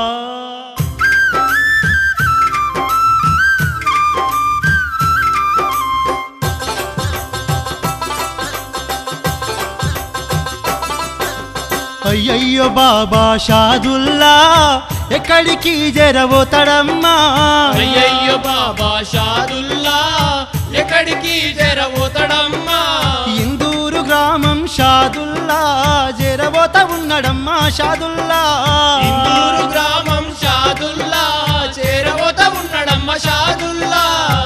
అయ్యయ్యో బాబా షాదుల్లా ఎక్కడికి జరబోతాడమ్మా అయ్యయ్యో బాబా షాదుల్లా ఎక్కడికి జరవుతడమ్మా ఇందూరు గ్రామం షాదుల్లా జరబోత ఉన్నాడమ్మా షాదుల్లా ఇందూరు గ్రామం షాదుల్లా చేరవత ఉన్నాడమ్మ షాదుల్లా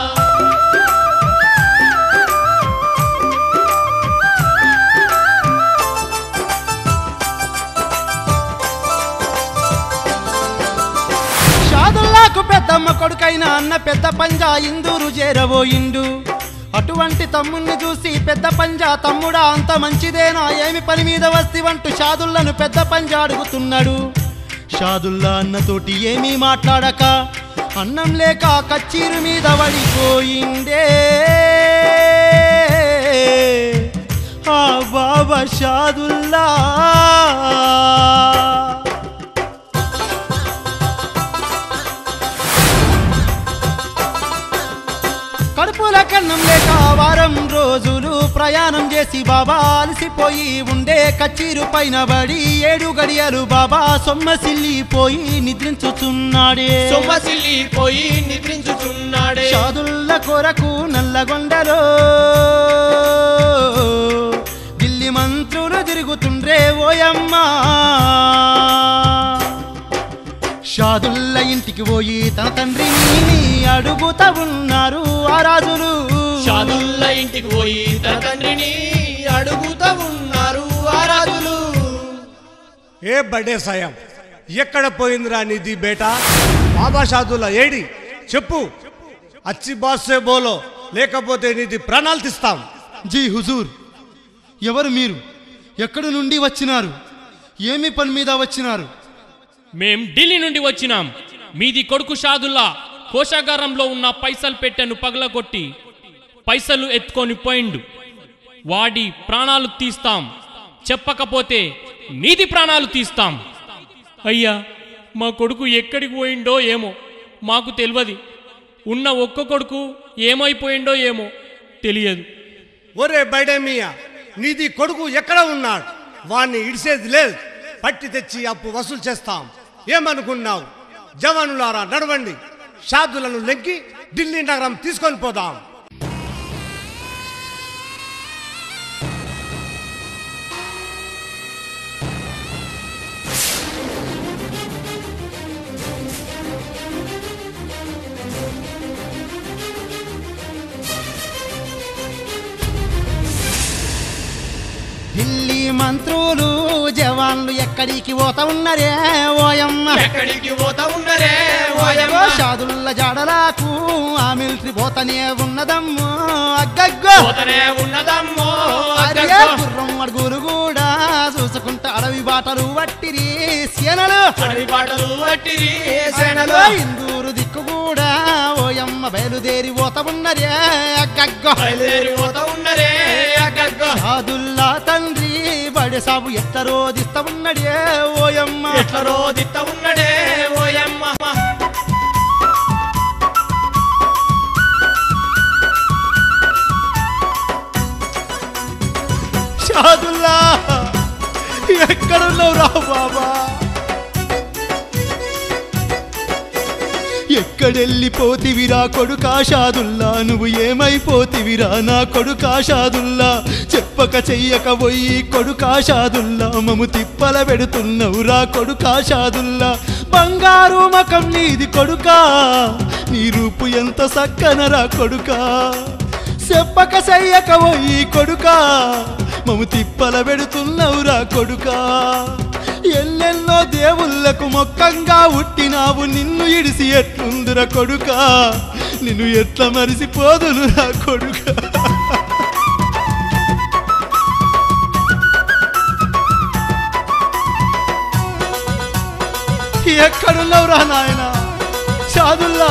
షాదుల్లాకు పెద్దమ్మ కొడుకైన అన్న పెద్ద పంజా ఇందూరు చేరబోయిండు అటువంటి తమ్ముణ్ణి చూసి పెద్ద పంజా తమ్ముడా అంత మంచిదేనా ఏమి పని మీద వస్తివంటూ షాదుల్లను పెద్ద పంజా అడుగుతున్నాడు షాదుల్లా అన్నతోటి ఏమీ మాట్లాడక అన్నం లేక కచ్చీరు మీద పడిపోయిండే ఆ బాబా షాదుల్లా కడుపుల కన్నం లేక వారం రోజులు ప్రయాణం చేసి బాబా అలసిపోయి ఉండే కచ్చీరు పైన బడి ఏడు గడియలు బాబా సొమ్మసిల్లిపోయి నిద్రించుచున్నాడే సొమ్మసిల్లిపోయి నిద్రించుచున్నాడే షాదుల్ల కొరకు నల్లగొండలో ఢిల్లీ మంత్రులు తిరుగుతుండ్రే ఓయమ్మా షాదుల్ల ఇంటికి పోయి తన తండ్రిని అడుగుతా ఉన్నారు ఆ రాజులు షాదుల్లా ఇంటికి పోయి తన తండ్రిని అడుగుతా ఉన్నారు ఆ రాజులు ఏ బడే సాయం ఎక్కడ పోయిందిరా నిధి బేటా బాబా షాదుల్లా ఏడి చెప్పు అచ్చి బాసే బోలో లేకపోతే నీది ప్రాణాలు తీస్తాం జీ హుజూర్ ఎవరు మీరు ఎక్కడి నుండి వచ్చినారు ఏమి పని మీద వచ్చినారు మేం ఢిల్లీ నుండి వచ్చినాం మీది కొడుకు షాదుల్లా కోశాగారంలో ఉన్న పైసలు పెట్టెను పగలగొట్టి పైసలు ఎత్తుకొని పోయిండు వాడి ప్రాణాలు తీస్తాం చెప్పకపోతే నీది ప్రాణాలు తీస్తాం అయ్యా మా కొడుకు ఎక్కడికి పోయిండో ఏమో మాకు తెలియదు ఉన్న ఒక్క కొడుకు ఏమైపోయిండో ఏమో తెలియదు ఒరే బైడమియా నీది కొడుకు ఎక్కడ ఉన్నాడు వాణ్ణి ఇడిసేది లేదు పట్టి తెచ్చి అప్పు వసూలు చేస్తాం ఏమనుకున్నావు జవానులారా నడవండి షాదులను లెక్కి ఢిల్లీ నగరం తీసుకొని పోదాం ఢిల్లీ మంత్రులు జవాన్లు ఎక్కడికి పోతా ఉన్నరే ఓయమ్మ ఎక్కడికి పోతా ఉన్నరే ఓయమ్మ షాదుల్ల జాడలకు ఆ మిలిటరీ పోతనే ఉన్నదమ్మో అగ్గగ్గో పోతనే ఉన్నదమ్మో అరే అగ్గగ్గో. గుర్రం అడుగురు కూడా చూసుకుంటా అడవి బాటలు వట్టిరి సేనలు అడవి పాటలు వట్టిరి సేనలు ఇందూరు దిక్కు కూడా ఓయమ్మ బయలుదేరి పోతా ఉన్నరే అగ్గగ్గో బయలుదేరి పోతా ఉన్నరే అగ్గగ్గో. షాదుల్లా తండ్రి బడి సాబు ఎట్ల రోదిస్తా ఉన్నడే ఓయమ్మ ఎట్ల రోదిత్త ఉన్నడే ఓయమ్మ షాదుల్లా ఎక్కడున్నావు రా బాబా ఎక్కడెళ్ళిపోతివిరా కొడుకా షాదుల్లా నువ్వు ఏమైపోతివిరా నా కొడుకా షాదుల్లా చెప్పక చెయ్యక పోయి కొడుకా షాదుల్లా మము తిప్పల పెడుతున్నావు రా కొడుకా షాదుల్లా బంగారు మకం నీది కొడుకా నీ రూపు ఎంత సక్కనరా కొడుకా చెప్పక చెయ్యక పోయి కొడుకా మము తిప్పల పెడుతున్నావురా కొడుకా ఎల్లెన్నో దేవుళ్ళకు మొక్కంగా ఉట్టినావు నిన్ను ఇడిసి ఎట్లుందిరా కొడుకా నిన్ను ఎట్లా మరిసిపోదునురా కొడుకా ఎక్కడున్నావురా నాయన షాదుల్లా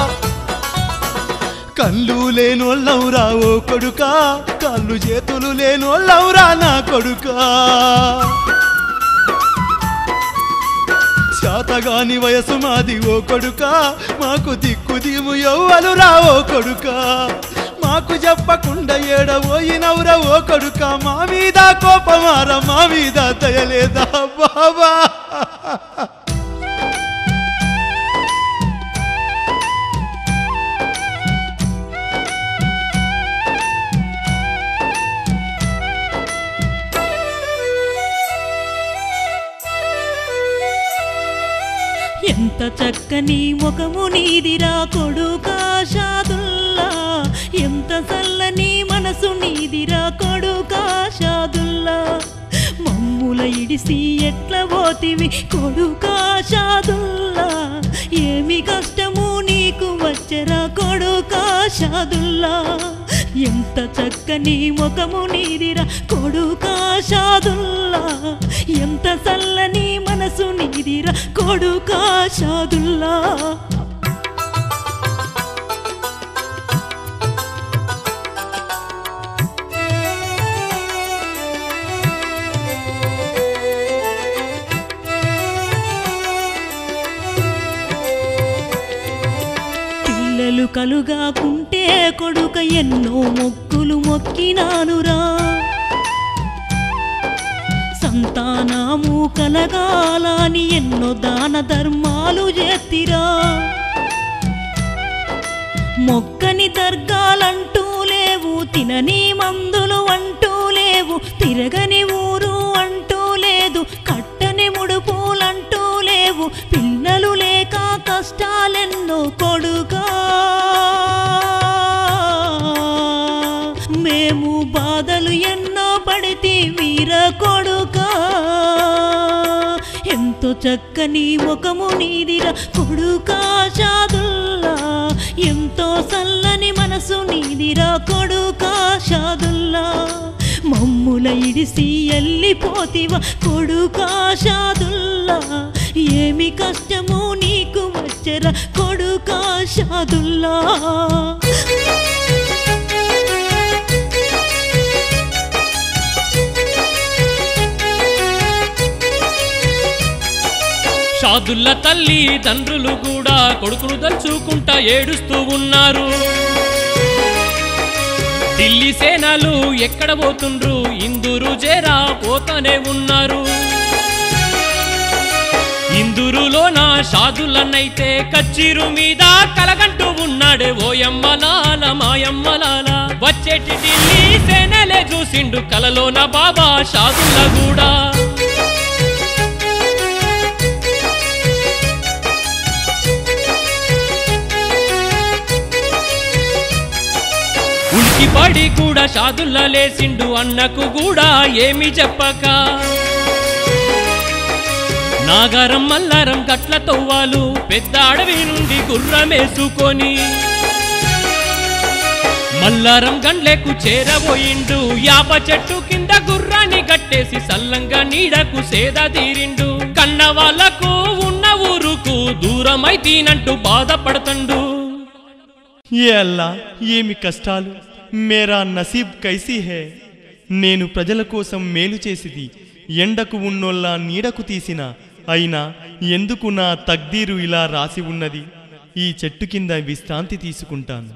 కళ్ళు లేనోళ్ళవురా ఓ కొడుకా కళ్ళు చేతులు లేనోళ్ళవురా నా కొడుకా శాతగాని వయసు మాది ఓ కొడుకా మాకు దిక్కు దిము ఎవ్వలురా ఓ కొడుకా మాకు చెప్పకుండా ఏడబోయినవురా ఓ కొడుకా మా మీద కోపమారా మా మీద దయలేదా బాబా ఎంత చక్కని ముఖము నీదిరా కొడుకా షాదుల్లా ఎంత చల్లని మనసు నీదిరా కొడుకా షాదుల్లా మమ్ముల ఇడిసి ఎట్ల పోతివి కొడుకా షాదుల్లా ఏమి కష్టము నీకు వచ్చరా కొడుకా షాదుల్లా ఎంత చక్కని ముఖము నీదిరా కొడుకా షాదుల్లా ఎంత చల్లని మనసు నీదిరా కొడుకా షాదుల్లా పిల్లలు కలుగాకుంటే కొడుక ఎన్నో మొక్కులు మొక్కినానురా సంతానము కలగాలని ఎన్నో దాన ధర్మాలు చేతిరా మొక్కని దర్గాలంటూ లేవు తినని మందులు అంటూ లేవు తిరగని ఊరు అంటూ లేదు కట్టని ముడుపులంటూ లేవు పిల్లలు లేక కష్టాలెన్నో కొడుగా మేము బాధలు ఎన్నో పడితే వీర కొడుకా ఎంతో చక్కని ముఖము నీదిరా కొడుకా షాదుల్లా ఎంతో సల్లని మనసు నీదిరా కొడుకా షాదుల్లా మమ్ముల ఇడిసి ఎల్లిపోతివ కొడుకా షాదుల్లా ఏమి కష్టము నీకు వచ్చరా కొడుకా షాదుల్లా షాదుల్ల తల్లి తండ్రులు కూడా కొడుకును దలుచుకుంటా ఏడుస్తూ ఉన్నారు ఢిల్లీ సేనలు ఎక్కడ పోతుండ్రు ఇందూరు చేరా పోతానే ఉన్నారు ఇందూరులోన షాదులన్నైతే కచ్చిరు మీద కలగంటూ ఉన్నాడే ఓయమ్మ లాల మాయమ్మ లాల వచ్చేటి ఢిల్లీ సేనలే చూసిండు కలలోన బాబా షాదుల్ల కూడా ఉలికిపడి కూడా షాదుల్లా లేసిండు అన్నకు కూడా ఏమి చెప్పక నాగరం మల్లారం గట్ల తవ్వాలు పెద్ద అడవి నుండి గుర్రమేసుకొని మల్లారం గండ్లకు చేరబోయిండు యాప చెట్టు కింద గుర్రాన్ని గట్టేసి సల్లంగా నీడకు సేద తీరిండు కన్న వాళ్ళకు ఉన్న ఊరుకు దూరమై తీనంటూ బాధపడుతుండు ఏ అల్లా ఏమి కష్టాలు మేరా నసీబ్ కైసీ హే నేను ప్రజల కోసం మేలు చేసిది ఎండకు ఉన్నోళ్ళ నీడకు తీసిన అయినా ఎందుకు నా తగ్దీరు ఇలా రాసి ఉన్నది ఈ చెట్టు కింద విశ్రాంతి తీసుకుంటాను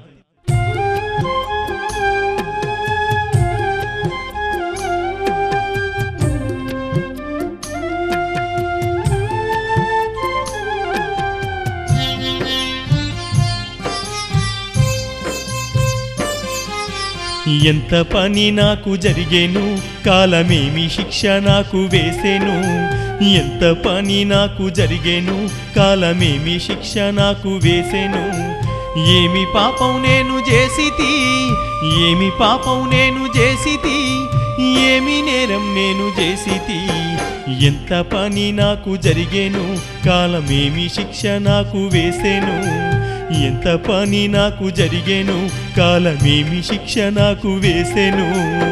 ఎంత పని నాకు జరిగేను కాలమేమి శిక్ష నాకు వేసేను ఎంత పని నాకు జరిగేను కాలమేమి శిక్ష నాకు వేసేను ఏమి పాపం నేను చేసితి ఏమి పాపం నేను చేసితి ఏమి నేరం నేను చేసితి ఎంత పని నాకు జరిగేను కాలమేమి శిక్ష నాకు వేసేను ఎంత పని నాకు జరిగేను కాలమేమి శిక్ష నాకు వేసెను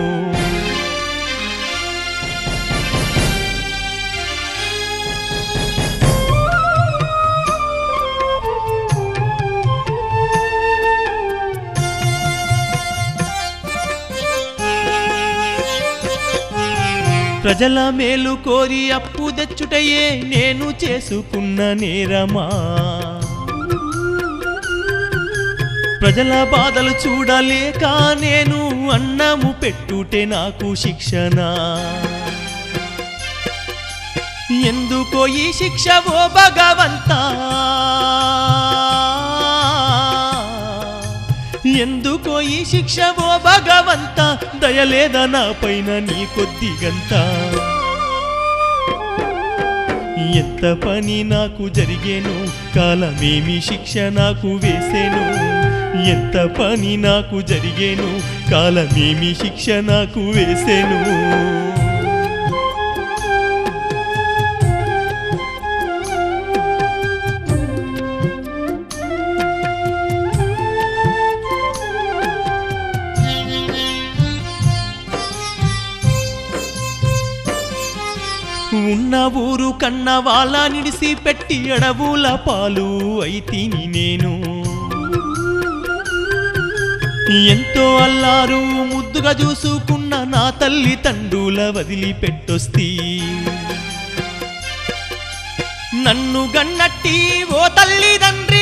ప్రజల మేలు కోరి అప్పు తెచ్చుటయే నేను చేసుకున్న నేరమా ప్రజల బాధలు చూడలేక నేను అన్నము పెట్టుటే నాకు శిక్షణ ఎందుకో ఈ శిక్ష ఓ భగవంతా ఎందుకో ఈ శిక్ష ఓ భగవంత దయలేదా నా పైన నీ కొద్దిగంత ఎంత పని నాకు జరిగేను కాలమేమి శిక్ష నాకు వేసేను ఎంత పని నాకు జరిగేను కాలమేమి శిక్ష నాకు వేసేను ఉన్న ఊరు కన్న వాళ్ళ నిడిసి పెట్టి అడవుల పాలు అయితిని నేను ఎంతో అల్లారు ముద్దుగా చూసుకున్న నా తల్లి తండ్రుల వదిలిపెట్టొస్తి నన్ను గన్నట్టి ఓ తల్లిదండ్రి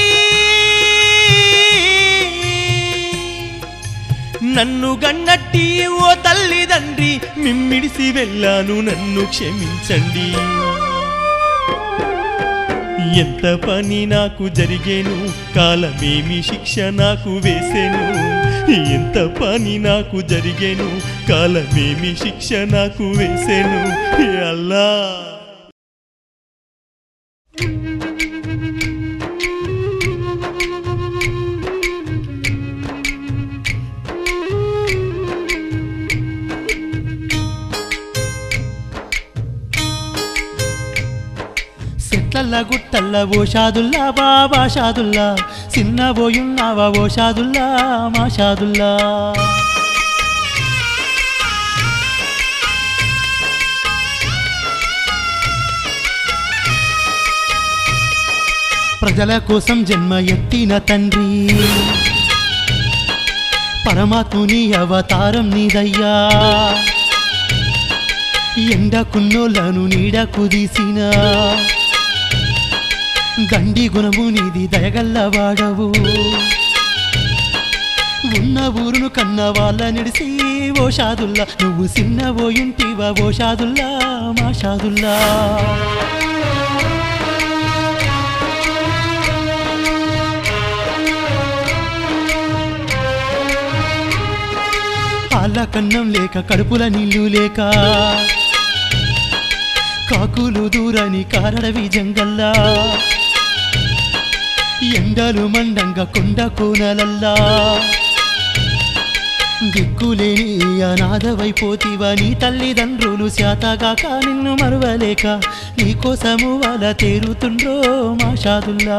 నన్ను గన్నట్టి ఓ తల్లిదండ్రి మిమ్మిడిసి వెళ్ళాను నన్ను క్షమించండి ఎంత పని నాకు జరిగేను కాలమేమి శిక్ష నాకు వేసేను ఎంత పని నాకు జరిగేను కాలమేమి శిక్ష నాకు వేసేను ఏ అల్లా గుట్లల్ల గుట్టల్ల ఓ షాదుల్లా బాబా షాదుల్లా చిన్న పోయున్నావా ఓ షాదుల్లా మా షాదుల్లా ప్రజల కోసం జన్మ ఎత్తిన తండ్రి పరమాత్ముని అవతారం నీదయ్యా ఎండకున్నోళ్ళను నీడ కుదిసిన దండి గుణము నీది దయగల్లవాడవు ఉన్న ఊరును కన్న వాళ్ళ నిడిసి ఓ షాదుల్లా నువ్వు చిన్న ఓ ఇంటివా ఓ షాదుల్లా మా షాదుల్లా పాల కన్నం లేక కడుపుల నీళ్లు లేక కాకులు దూరని కారడవి జంగల్లా ఎండలు మండంగా కొండ కోనలల్లా దిక్కులేని అనాథవైపోతివా నీ తల్లిదండ్రులు శాతగాక నిన్ను మరువలేక నీకోసము వాళ్ళ తేరుతుండ్రో మా షాదుల్లా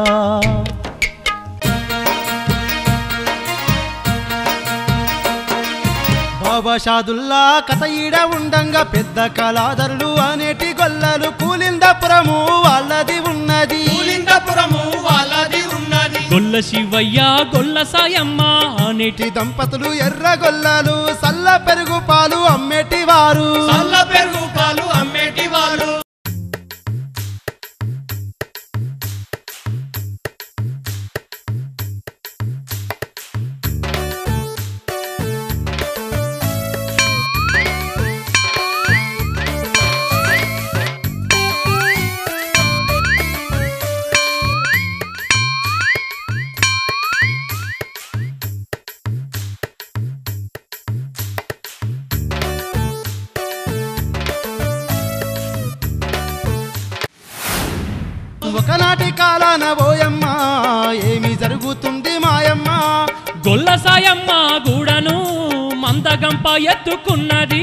బాబా షాదుల్లా కథ ఈడ ఉండంగా పెద్ద కళాదరులు అనేటి గొల్లలు కూలిందపురము వాళ్ళది ఉన్నది పూలిందపురము వాళ్ళది ఉన్నది గొల్ల శివయ్య గొల్ల సాయమ్మ అనేటి ఇటు దంపతులు ఎర్ర గొల్లలు సల్ల పెరుగు పాలు అమ్మేటి వారు చల్ల పెరుగు పాలు అమ్మేటి వాళ్ళు ఒకనాటి కాలాన పోయమ్మ ఏమి జరుగుతుంది మాయమ్మ గొల్ల సాయమ్మ గూడను మందగంప ఎత్తుకున్నది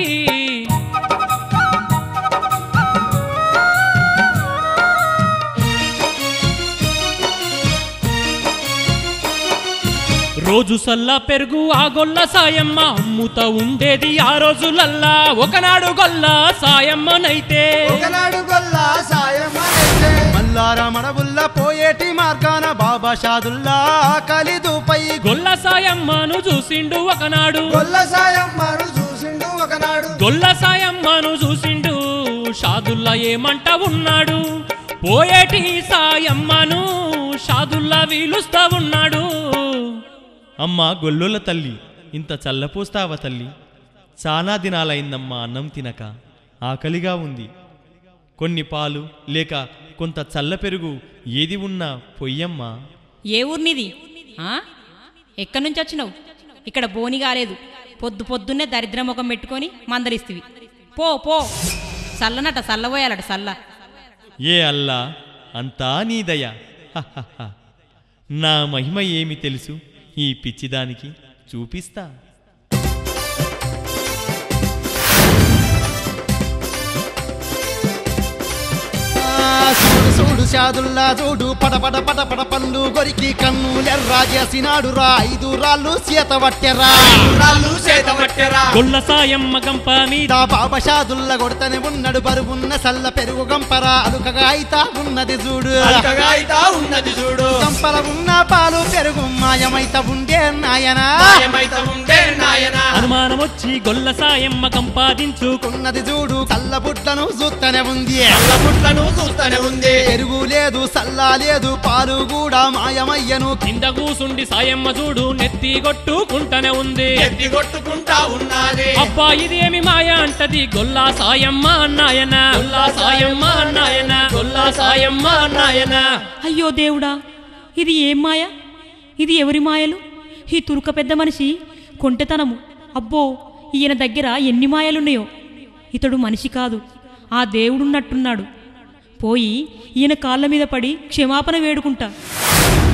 రోజు సల్లా పెరుగు ఆ గొల్ల సాయమ్మ అమ్ముత ఉండేది ఆ రోజులల్లా ఒకనాడు గొల్ల సాయమ్మనైతే ఒకనాడు గొల్ల సాయమనైతే మల్లార మడబుల్ల పోయేటి మార్గాన బాబా షాదుల్లా కలిదుపై గొల్ల సాయమ్మను చూసిండు ఒకనాడు గొల్ల సాయమ్మను చూసిండు ఒకనాడు గొల్ల సాయమ్మను చూసిండు షాదుల్లా ఏమంట ఉన్నాడు పోయేటి సాయమ్మను షాదుల్లా వీలుస్తా ఉన్నాడు అమ్మా గొల్లుల తల్లి ఇంత చల్లపోస్తావా తల్లి చాలా దినాలైందమ్మా అన్నం తినక ఆకలిగా ఉంది కొన్ని పాలు లేక కొంత చల్ల పెరుగు ఏది ఉన్నా పొయ్యమ్మా ఏ ఊరినిది ఆ? ఎక్కడి నుంచి వచ్చినావు ఇక్కడ బోని కాలేదు పొద్దు పొద్దున్నే దరిద్ర ముఖం పెట్టుకొని మందలిస్తివి పో పో చల్లనట చల్లబోయాలట చల్ల ఏ అల్లా అంతా నీ దయ హహహ. నా మహిమ ఏమి తెలుసు ఈ పిచ్చిదానికి చూపిస్తా ఆ, చూడు చూడు షాదుల్లా చూడు పట పట పట పట పళ్ళు గొరికి కన్నులెర్రా చేసినాడు రా ఐదు రాళ్ళు సీత పట్టెరా రాళ్ళు చేత పట్టెరా గొల్ల సాయమ్మ గంప మీద దా బాబా షాదుల్లా కొడతనే ఉన్నాడు బరువున్న సల్ల పెరుగు గంపరా అలుకగా అయితా ఉన్నది చూడు అల్కగా అయితా ఉన్నది చూడు గంపల ఉన్న పాలు పెరుగు మాయమైత ఉండే నాయనా మాయమైత ఉండే నాయన అనుమానం వచ్చి గొల్ల సాయమ్మ కంపాదించు ఉన్నది చూడు చల్ల బుడ్లను చూస్తూనే ఉంది పుట్లను చూస్తూనే ఉంది పెరుగు లేదు సల్లా లేదు పాలు కూడా మాయమయ్యను కింద కూసుండి సాయమ్మ చూడు నెత్తి కొట్టుకుంటనే ఉంది ఎత్తి కొట్టుకుంటా ఉన్నది అబ్బా ఇది ఏమి మాయ అంటది గొల్లా సాయమ్మ అన్నాయన గొల్లా సాయమ్మ అన్నాయన గొల్లా సాయమ్మ అన్నాయన అయ్యో దేవుడా ఇది ఏం మాయ ఇది ఎవరి మాయలు ఈ తురుక పెద్ద మనిషి కొంటెతనము అబ్బో ఈయన దగ్గర ఎన్ని మాయలున్నాయో ఇతడు మనిషి కాదు ఆ దేవుడున్నట్టున్నాడు పోయి ఈయన కాళ్ళ మీద పడి క్షమాపణ వేడుకుంటా